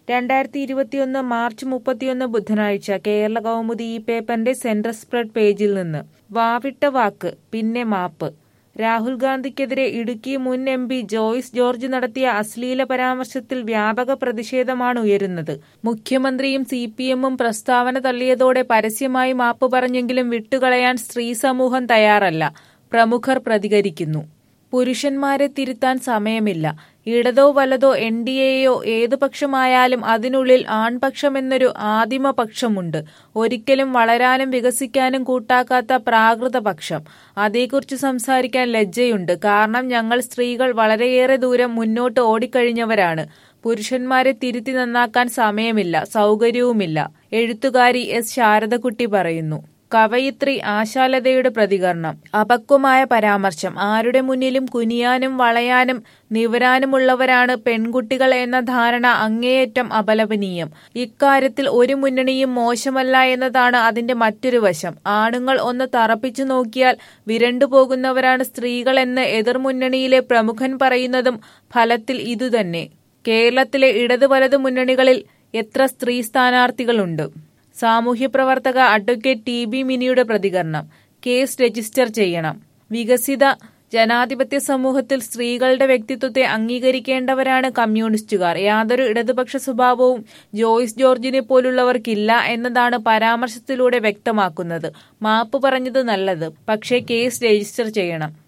രണ്ടായിരത്തി ഇരുപത്തിയൊന്ന് മാർച്ച് മുപ്പത്തിയൊന്ന് ബുധനാഴ്ച കേരള കൗമുദി ഈ പേപ്പറിന്റെ സെൻട്രൽ സ്പ്രെഡ് പേജിൽ നിന്ന് വാവിട്ട വാക്ക് പിന്നെ മാപ്പ് രാഹുൽ ഗാന്ധിക്കെതിരെ ഇടുക്കി മുൻ എം പി ജോയ്സ് ജോർജ് നടത്തിയ അശ്ലീല പരാമർശത്തിൽ വ്യാപക പ്രതിഷേധമാണ് ഉയരുന്നത് മുഖ്യമന്ത്രിയും സി പി എമ്മും പ്രസ്താവന തള്ളിയതോടെ പരസ്യമായി മാപ്പ് പറഞ്ഞെങ്കിലും വിട്ടുകളയാൻ സ്ത്രീ സമൂഹം തയ്യാറല്ല പ്രമുഖർ പ്രതികരിക്കുന്നു പുരുഷന്മാരെ തിരുത്താൻ സമയമില്ല ഇടതോ വലതോ എൻ ഡി എയോ ഏതു പക്ഷമായാലും അതിനുള്ളിൽ ആൺപക്ഷമെന്നൊരു ആദിമ പക്ഷമുണ്ട് ഒരിക്കലും വളരാനും വികസിക്കാനും കൂട്ടാക്കാത്ത പ്രാകൃത പക്ഷം അതേക്കുറിച്ച് സംസാരിക്കാൻ ലജ്ജയുണ്ട് കാരണം ഞങ്ങൾ സ്ത്രീകൾ വളരെയേറെ ദൂരം മുന്നോട്ട് ഓടിക്കഴിഞ്ഞവരാണ് പുരുഷന്മാരെ തിരുത്തി നന്നാക്കാൻ സമയമില്ല സൗകര്യവുമില്ല എഴുത്തുകാരി എസ് ശാരദകുട്ടി പറയുന്നു കവയിത്രി ആശാലതയുടെ പ്രതികരണം അപക്വമായ പരാമർശം ആരുടെ മുന്നിലും കുനിയാനും വളയാനും നിവരാനുമുള്ളവരാണ് പെൺകുട്ടികൾ എന്ന ധാരണ അങ്ങേയറ്റം അപലപനീയം ഇക്കാര്യത്തിൽ ഒരു മുന്നണിയും മോശമല്ല എന്നതാണ് അതിന്റെ മറ്റൊരു വശം ആണുങ്ങൾ ഒന്ന് തറപ്പിച്ചു നോക്കിയാൽ വിരണ്ടുപോകുന്നവരാണ് സ്ത്രീകളെന്ന് എതിർമുന്നണിയിലെ പ്രമുഖൻ പറയുന്നതും ഫലത്തിൽ ഇതുതന്നെ കേരളത്തിലെ ഇടത് വലത് മുന്നണികളിൽ എത്ര സ്ത്രീ സ്ഥാനാർത്ഥികളുണ്ട് സാമൂഹ്യപ്രവർത്തക അഡ്വക്കേറ്റ് ടി ബി മിനിയുടെ പ്രതികരണം കേസ് രജിസ്റ്റർ ചെയ്യണം വികസിത ജനാധിപത്യ സമൂഹത്തിൽ സ്ത്രീകളുടെ വ്യക്തിത്വത്തെ അംഗീകരിക്കേണ്ടവരാണ് കമ്മ്യൂണിസ്റ്റുകാർ യാതൊരു ഇടതുപക്ഷ സ്വഭാവവും ജോയ്സ് ജോർജിനെ പോലുള്ളവർക്കില്ല എന്നതാണ് പരാമർശത്തിലൂടെ വ്യക്തമാക്കുന്നത് മാപ്പ് പറഞ്ഞത് നല്ലത് പക്ഷേ കേസ് രജിസ്റ്റർ ചെയ്യണം